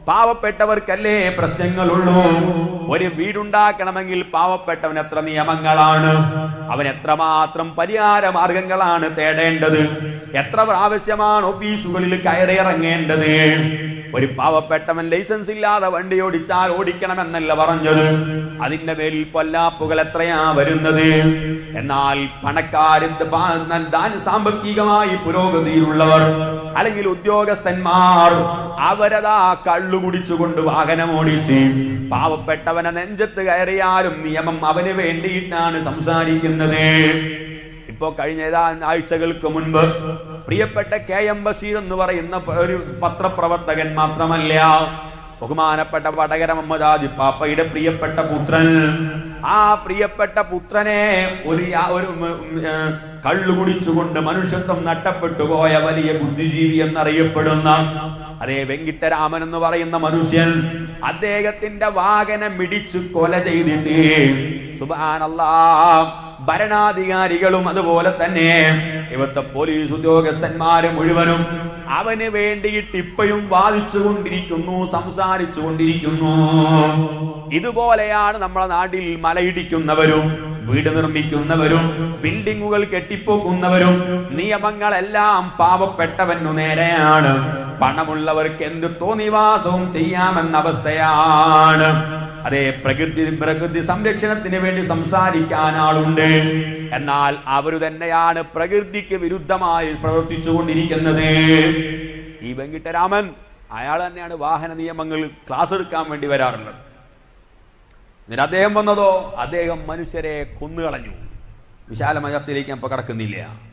പാവപ്പെട്ടവർക്കല്ലേ പ്രശ്നങ്ങളുള്ളൂ ഒരു വീടുണ്ടാക്കണമെങ്കിൽ പാവപ്പെട്ടവൻ എത്ര നിയമങ്ങളാണ് അവൻ എത്രമാത്രം പരിഹാര മാർഗങ്ങളാണ് തേടേണ്ടത് എത്ര പ്രാവശ്യമാണ് ഓഫീസുകളിൽ കയറിയിറങ്ങേണ്ടത് ഒരു പാവപ്പെട്ടവൻ ലൈസൻസ് ഇല്ലാതെ വണ്ടി ഓടിച്ചാൽ ഓടിക്കണമെന്നല്ല പറഞ്ഞത് അതിന്റെ മേലിൽ പൊല്ലാപ്പുകൾ എത്രയാ വരുന്നത് എന്നാൽ പണക്കാരും സാമ്പത്തികമായി പുരോഗതിയിലുള്ളവർ അല്ലെങ്കിൽ ഉദ്യോഗസ്ഥന്മാർ അവരതാ കള്ളു കുടിച്ചുകൊണ്ട് വാഹനം ഓടിച്ച് പാവപ്പെട്ടവനെ നെഞ്ചത്ത് കയറിയാലും നിയമം അവന് വേണ്ടിയിട്ടാണ് സംസാരിക്കുന്നത് ഇപ്പോ കഴിഞ്ഞ ഏതാനും ആഴ്ചകൾക്ക് മുൻപ് പ്രിയപ്പെട്ട കെ എം ബഷീർ എന്ന് പറയുന്ന ഒരു പത്രപ്രവർത്തകൻ മാത്രമല്ല ബഹുമാനപ്പെട്ട വടകര മുഹമ്മദാജി പാപ്പയുടെ പ്രിയപ്പെട്ട പുത്രൻ ആ പ്രിയപ്പെട്ട പുത്രനെ ഒരു യാ- ഒരു ഉം, ഉം, ഏ, കള്ളു കുടിച്ചുകൊണ്ട് മനുഷ്യത്വം നഷ്ടപ്പെട്ടു പോയ വലിയ ബുദ്ധിജീവി എന്നറിയപ്പെടുന്ന അതേ വെങ്കിട്ടരാമൻ എന്ന് പറയുന്ന മനുഷ്യൻ അദ്ദേഹത്തിന്റെ വാഹനം ഇടിച്ചു കൊല ചെയ്തിട്ട് സുബാനല്ലാ ഭരണാധികാരികളും അതുപോലെ തന്നെ ഇവിടുത്തെ പോലീസ് ഉദ്യോഗസ്ഥന്മാര് മുഴുവനും അവന് വേണ്ടിയിട്ട് ഇപ്പോഴും വാദിച്ചു കൊണ്ടിരിക്കുന്നു സംസാരിച്ചു കൊണ്ടിരിക്കുന്നു ഇതുപോലെയാണ് നമ്മുടെ നാട്ടിൽ മലയിടിക്കുന്നവരും വീട് നിർമ്മിക്കുന്നവരും ബിൽഡിങ്ങുകൾ കെട്ടിപ്പോക്കുന്നവരും നിയമങ്ങളെല്ലാം പാവപ്പെട്ടവനു നേരെയാണ് പണമുള്ളവർക്ക് എന്ത് തോന്നിവാസവും ചെയ്യാമെന്ന അവസ്ഥയാണ് അതെ പ്രകൃതി പ്രകൃതി സംരക്ഷണത്തിന് വേണ്ടി സംസാരിക്കാൻ ആളുണ്ട് എന്നാൽ അവരു തന്നെയാണ് പ്രകൃതിക്ക് വിരുദ്ധമായി പ്രവർത്തിച്ചു കൊണ്ടിരിക്കുന്നത് ഈ വെങ്കിട്ടരാമൻ അയാൾ തന്നെയാണ് വാഹന നിയമങ്ങൾ ക്ലാസ് എടുക്കാൻ വേണ്ടി വരാറുള്ളത് എന്നിട്ട് അദ്ദേഹം വന്നതോ അദ്ദേഹം മനുഷ്യരെ കൊന്നുകളഞ്ഞു വിശാലമായ ചർച്ചയിലേക്ക് ഞാൻ ഇപ്പൊ കടക്കുന്നില്ല